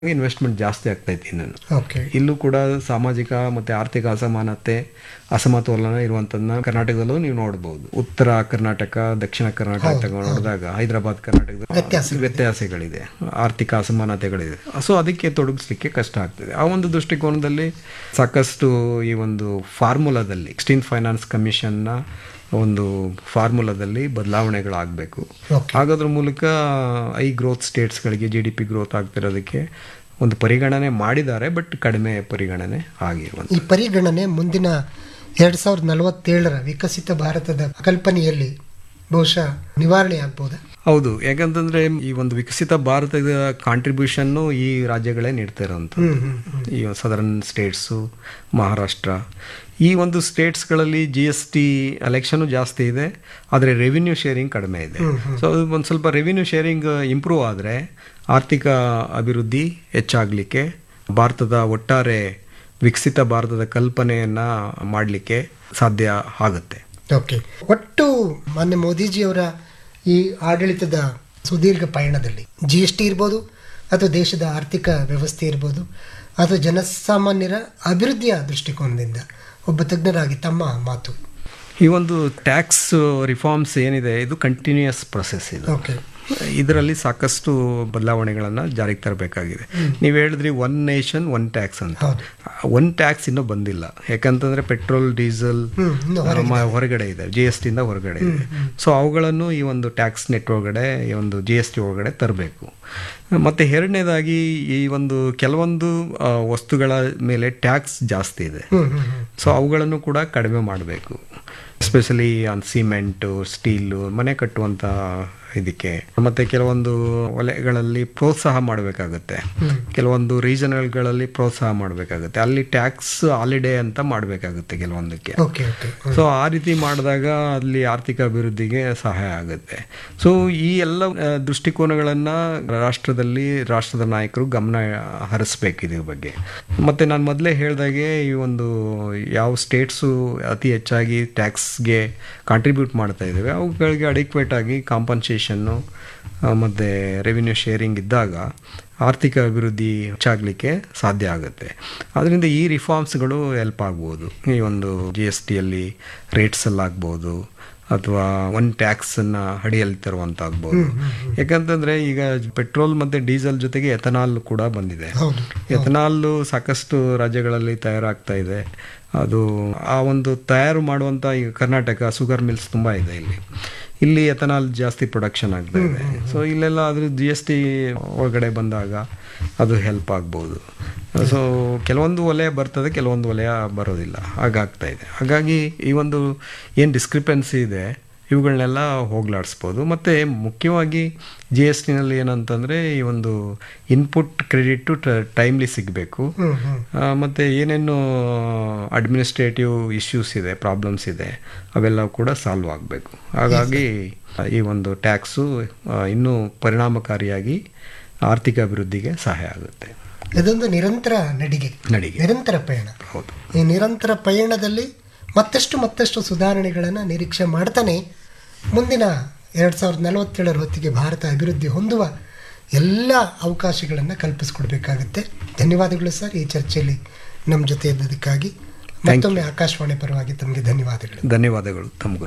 Investment ಜಾಸ್ತಿ ಆಗ್ತೈತಿ ಇನ್ನು ಓಕೆ ಇಲ್ಲೂ ಕೂಡ ಸಾಮಾಜಿಕ ಮತ್ತೆ ಆರ್ಥಿಕ ಅಸಮಾನತೆ ಅಸಮತೋಲನ ಇರುವಂತದನ್ನ ಕರ್ನಾಟಕದಲ್ಲೂ ನೀವು ನೋಡಬಹುದು ಉತ್ತರ ಕರ್ನಾಟಕ ದಕ್ಷಿಣ ಕರ್ನಾಟಕ ತಗೊಂಡು ನೋಡಿದಾಗ ಹೈದರಾಬಾದ್ ಕರ್ನಾಟಕದ ವ್ಯತ್ಯಾಸ ವ್ಯತ್ಯಾಸಗಳಿದೆ ಆರ್ಥಿಕ ಅಸಮಾನತೆಗಳಿದೆ ಸೊ ಅದಕ್ಕೆ ತೊಡಗಿಸ್ಲಿಕ್ಕೆ ಕಷ್ಟ ಆಗ್ತದೆ ಆ ಒಂದು ದೃಷ್ಟಿಕೋನದಲ್ಲಿ ಸಾಕಷ್ಟು ಈ ಒಂದು ಫಾರ್ಮುಲಾದಲ್ಲಿ ಎಕ್ಸ್ಟೀನ್ ಫೈನಾನ್ಸ್ ಕಮಿಷನ್ನ ಒಂದು ಫಾರ್ಮುಲಾದಲ್ಲಿ ಬದಲಾವಣೆಗಳಾಗಬೇಕು Okay. ಆಗೋದ್ರ ಮೂಲಕ ಐ ಗ್ರೋತ್ ಸ್ಟೇಟ್ಸ್ಗಳಿಗೆ ಜಿ ಡಿ ಪಿ ಗ್ರೋತ್ ಆಗ್ತಿರೋದಕ್ಕೆ ಒಂದು ಪರಿಗಣನೆ ಮಾಡಿದ್ದಾರೆ ಬಟ್ ಕಡಿಮೆ ಪರಿಗಣನೆ ಆಗಿರುವಂಥ ಈ ಪರಿಗಣನೆ ಮುಂದಿನ ಎರಡ್ ಸಾವಿರದ ನಲವತ್ತೇಳರ ವಿಕಸಿತ ಭಾರತದ ಕಲ್ಪನೆಯಲ್ಲಿ ಬಹುಶಃ ನಿವಾರಣೆ ಆಗ್ಬೋದಾ ಹೌದು ಯಾಕಂತಂದ್ರೆ ಈ ಒಂದು ವಿಕಸಿತ ಭಾರತದ ಕಾಂಟ್ರಿಬ್ಯೂಷನ್ನು ಈ ರಾಜ್ಯಗಳೇ ನೀಡ್ತಾ ಇರೋಂಥ ಹ್ಮ್ ಹ್ಮ್ ಹ್ಮ್. ಈ ಸದರ್ನ್ ಸ್ಟೇಟ್ಸು ಮಹಾರಾಷ್ಟ್ರ ಈ ಒಂದು ಸ್ಟೇಟ್ಸ್ಗಳಲ್ಲಿ ಜಿ ಎಸ್ ಟಿ ಅಲೆಕ್ಷನು ಜಾಸ್ತಿ ಇದೆ ಆದರೆ ರೆವಿನ್ಯೂ ಶೇರಿಂಗ್ ಕಡಿಮೆ ಇದೆ ಸೊ ಅದು ಒಂದು ಸ್ವಲ್ಪ ರೆವಿನ್ಯೂ ಶೇರಿಂಗ್ ಇಂಪ್ರೂವ್ ಆದರೆ ಆರ್ಥಿಕ ಅಭಿವೃದ್ಧಿ ಹೆಚ್ಚಾಗಲಿಕ್ಕೆ ಭಾರತದ ಒಟ್ಟಾರೆ ವಿಕಸಿತ ಭಾರತದ ಕಲ್ಪನೆಯನ್ನು ಮಾಡಲಿಕ್ಕೆ ಸಾಧ್ಯ ಆಗುತ್ತೆ ಓಕೆ ಒಟ್ಟು ಮಾನ್ಯ ಮೋದಿಜಿಯವರ ಈ ಆಡಳಿತದ ಸುದೀರ್ಘ ಪಯಣದಲ್ಲಿ ಜಿ ಎಸ್ ಟಿ ಇರ್ಬೋದು ಅಥವಾ ದೇಶದ ಆರ್ಥಿಕ ವ್ಯವಸ್ಥೆ ಇರ್ಬೋದು ಅಥವಾ ಜನಸಾಮಾನ್ಯರ ಅಭಿವೃದ್ಧಿಯ ದೃಷ್ಟಿಕೋನದಿಂದ ಒಬ್ಬ ತಜ್ಞರಾಗಿ ತಮ್ಮ ಮಾತು ಈ ಒಂದು ಟ್ಯಾಕ್ಸ್ ರಿಫಾರ್ಮ್ಸ್ ಏನಿದೆ ಇದು ಕಂಟಿನ್ಯೂಯಸ್ ಪ್ರೊಸೆಸ್ ಇದು ಓಕೆ ಇದರಲ್ಲಿ ಸಾಕಷ್ಟು ಬದಲಾವಣೆಗಳನ್ನು ಜಾರಿಗೆ ತರಬೇಕಾಗಿದೆ ನೀವು ಹೇಳಿದ್ರಿ ಒನ್ ನೇಷನ್ ಒನ್ ಟ್ಯಾಕ್ಸ್ ಅಂತ ಹೌದು. ಒನ್ ಟ್ಯಾಕ್ಸ್ ಇನ್ನೂ ಬಂದಿಲ್ಲ ಯಾಕಂತಂದ್ರೆ ಪೆಟ್ರೋಲ್ ಡೀಸೆಲ್ ಹ್ಮ್, ಇನ್ನು ಹೊರಗಡೆ ಇದೆ ಜಿ ಎಸ್ ಟಿಯಿಂದ ಹೊರಗಡೆ ಇದೆ ಸೊ ಅವುಗಳನ್ನು ಈ ಒಂದು ಟ್ಯಾಕ್ಸ್ ನೆಟ್ ಒಳಗಡೆ ಈ ಒಂದು ಜಿ ಎಸ್ ಟಿ ಒಳಗಡೆ ತರಬೇಕು ಮತ್ತು ಎರಡನೇದಾಗಿ ಈ ಒಂದು ಕೆಲವೊಂದು ಆ, ವಸ್ತುಗಳ ಮೇಲೆ ಟ್ಯಾಕ್ಸ್ ಜಾಸ್ತಿ ಇದೆ ಹ್ಮ್ ಹ್ಮ್ ಹ್ಮ್ ಸೊ ಅವುಗಳನ್ನು ಕೂಡ ಕಡಿಮೆ ಮಾಡಬೇಕು ಎಸ್ಪೆಷಲಿ ಆನ್ ಸಿಮೆಂಟು ಸ್ಟೀಲು ಮನೆ ಕಟ್ಟುವಂಥ ಇದಕ್ಕೆ ಮತ್ತು ಕೆಲವೊಂದು ವಲಯಗಳಲ್ಲಿ ಪ್ರೋತ್ಸಾಹ ಮಾಡಬೇಕಾಗುತ್ತೆ ಕೆಲವೊಂದು ರೀಜನಲ್ಗಳಲ್ಲಿ ಪ್ರೋತ್ಸಾಹ ಮಾಡಬೇಕಾಗುತ್ತೆ ಅಲ್ಲಿ ಟ್ಯಾಕ್ಸ್ ಹಾಲಿಡೇ ಅಂತ ಮಾಡಬೇಕಾಗುತ್ತೆ ಕೆಲವೊಂದಕ್ಕೆ ಓಕೆ ಓಕೆ ಸೊ ಆ ರೀತಿ ಮಾಡಿದಾಗ ಅಲ್ಲಿ ಆರ್ಥಿಕ ಅಭಿವೃದ್ಧಿಗೆ ಸಹಾಯ ಆಗುತ್ತೆ ಸೊ ಈ ಎಲ್ಲ ಆ, ದೃಷ್ಟಿಕೋನಗಳನ್ನು ರಾಷ್ಟ್ರದಲ್ಲಿ ರಾಷ್ಟ್ರದ ನಾಯಕರು ಗಮನ ಹರಿಸ್ಬೇಕು ಇದ್ರ ಬಗ್ಗೆ ಮತ್ತು ನಾನು ಮೊದಲೇ ಹೇಳ್ದಾಗೆ ಈ ಒಂದು ಯಾವ ಸ್ಟೇಟ್ಸು ಅತಿ ಹೆಚ್ಚಾಗಿ ಟ್ಯಾಕ್ಸ್ಗೆ ಕಾಂಟ್ರಿಬ್ಯೂಟ್ ಮಾಡ್ತಾ ಇದ್ದಾವೆ ಅವುಗಳಿಗೆ ಅಡಿಕ್ವೇಟ್ ಆಗಿ ಕಾಂಪನ್ಸೇಷನ್ನು ಮತ್ತು ರೆವಿನ್ಯೂ ಶೇರಿಂಗ್ ಇದ್ದಾಗ ಆರ್ಥಿಕ ಅಭಿವೃದ್ಧಿ ಹೆಚ್ಚಾಗಲಿಕ್ಕೆ ಸಾಧ್ಯ ಆಗುತ್ತೆ ಅದರಿಂದ ಈ ರಿಫಾರ್ಮ್ಸ್ಗಳು ಹೆಲ್ಪ್ ಆಗ್ಬೋದು ಈ ಒಂದು ಜಿ ಎಸ್ ಟಿಯಲ್ಲಿ ರೇಟ್ಸಲ್ಲಾಗ್ಬೋದು ಅಥವಾ ಒನ್ ಟ್ಯಾಕ್ಸನ್ನು ಅಡಿಯಲ್ಲಿ ತರುವಂತಾಗ್ಬೋದು ಯಾಕಂತಂದರೆ ಈಗ ಪೆಟ್ರೋಲ್ ಮತ್ತು ಡೀಸೆಲ್ ಜೊತೆಗೆ ಎಥನಾಲ್ ಕೂಡ ಬಂದಿದೆ ಹೌದು ಎಥನಾಲ್ ಸಾಕಷ್ಟು ರಾಜ್ಯಗಳಲ್ಲಿ ತಯಾರಾಗ್ತಾ ಇದೆ ಅದು ಆ ಒಂದು ತಯಾರು ಮಾಡುವಂಥ ಈಗ ಕರ್ನಾಟಕ ಶುಗರ್ ಮಿಲ್ಸ್ ತುಂಬ ಇದೆ ಇಲ್ಲಿ ಇಲ್ಲಿ ಎಥನಾಲ್ ಜಾಸ್ತಿ ಪ್ರೊಡಕ್ಷನ್ ಆಗ್ತಾ ಇದೆ ಸೊ ಇಲ್ಲೆಲ್ಲ ಅದ್ರ ಜಿ ಎಸ್ ಟಿ ಒಳಗಡೆ ಬಂದಾಗ ಅದು ಹೆಲ್ಪ್ ಆಗ್ಬೋದು ಸೊ ಕೆಲವೊಂದು ವಲಯ ಬರ್ತದೆ ಕೆಲವೊಂದು ವಲಯ ಬರೋದಿಲ್ಲ ಹಾಗಾಗ್ತಾ ಇದೆ ಹಾಗಾಗಿ ಈ ಒಂದು ಏನು ಡಿಸ್ಕ್ರಿಪೆನ್ಸಿ ಇದೆ ಇವುಗಳನ್ನೆಲ್ಲ ಹೋಗ್ಲಾಡಿಸ್ಬೋದು ಮತ್ತು ಮುಖ್ಯವಾಗಿ ಜಿ ಎಸ್ ಟಿನಲ್ಲಿ ಏನಂತಂದರೆ ಈ ಒಂದು ಇನ್ಪುಟ್ ಕ್ರೆಡಿಟು ಟೈಮ್ಲಿ ಸಿಗಬೇಕು ಹ್ಮ್ ಹ್ಮ್ ಮತ್ತು ಏನೇನು ಅಡ್ಮಿನಿಸ್ಟ್ರೇಟಿವ್ ಇಶ್ಯೂಸ್ ಇದೆ ಪ್ರಾಬ್ಲಮ್ಸ್ ಇದೆ ಅವೆಲ್ಲ ಕೂಡ ಸಾಲ್ವ್ ಆಗಬೇಕು ಹಾಗಾಗಿ ಈ ಒಂದು ಟ್ಯಾಕ್ಸು ಇನ್ನೂ ಪರಿಣಾಮಕಾರಿಯಾಗಿ ಆರ್ಥಿಕ ಅಭಿವೃದ್ಧಿಗೆ ಸಹಾಯ ಆಗುತ್ತೆ ಇದೊಂದು ನಿರಂತರ ನಡಿಗೆ ನಡಿಗೆ ನಿರಂತರ ಪಯಣ ಹೌದು ಈ ನಿರಂತರ ಪಯಣದಲ್ಲಿ ಮತ್ತಷ್ಟು ಮತ್ತಷ್ಟು ಸುಧಾರಣೆಗಳನ್ನು ನಿರೀಕ್ಷೆ ಮಾಡ್ತಾನೆ ಮುಂದಿನ ಎರಡು ಸಾವಿರದ ನಲವತ್ತೇಳರ ಹೊತ್ತಿಗೆ ಭಾರತ ಅಭಿವೃದ್ಧಿ ಹೊಂದುವ ಎಲ್ಲ ಅವಕಾಶಗಳನ್ನು ಕಲ್ಪಿಸ್ಕೊಡ್ಬೇಕಾಗುತ್ತೆ ಧನ್ಯವಾದಗಳು ಸರ್ ಈ ಚರ್ಚೆಯಲ್ಲಿ ನಮ್ಮ ಜೊತೆ ಇದ್ದದಕ್ಕಾಗಿ ಮತ್ತೊಮ್ಮೆ ಆಕಾಶವಾಣಿ ಪರವಾಗಿ ತಮಗೆ ಧನ್ಯವಾದಗಳು ಧನ್ಯವಾದಗಳು ತಮಗೂ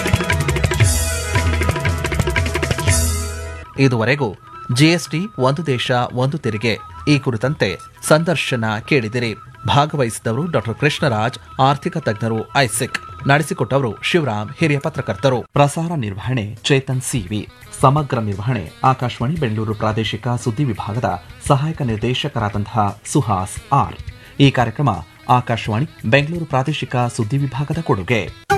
ಇದುವರೆಗೂ ಜಿಎಸ್ಟಿ ಒಂದು ದೇಶ ಒಂದು ತೆರಿಗೆ ಈ ಕುರಿತಂತೆ ಸಂದರ್ಶನ ಕೇಳಿದಿರಿ ಭಾಗವಹಿಸಿದವರು ಡಾಕ್ಟರ್ ಕೃಷ್ಣರಾಜ್ ಆರ್ಥಿಕ ತಜ್ಞರು ಐಸಿಕ್ ನಡೆಸಿಕೊಟ್ಟವರು ಶಿವರಾಮ್ ಹಿರಿಯ ಪತ್ರಕರ್ತರು ಪ್ರಸಾರ ನಿರ್ವಹಣೆ ಚೇತನ್ ಸಿವಿ ಸಮಗ್ರ ನಿರ್ವಹಣೆ ಆಕಾಶವಾಣಿ ಬೆಂಗಳೂರು ಪ್ರಾದೇಶಿಕ ಸುದ್ದಿ ವಿಭಾಗದ ಸಹಾಯಕ ನಿರ್ದೇಶಕರಾದಂತಹ ಸುಹಾಸ್ ಆರ್ ಈ ಕಾರ್ಯಕ್ರಮ ಆಕಾಶವಾಣಿ ಬೆಂಗಳೂರು ಪ್ರಾದೇಶಿಕ ಸುದ್ದಿ ವಿಭಾಗದ ಕೊಡುಗೆ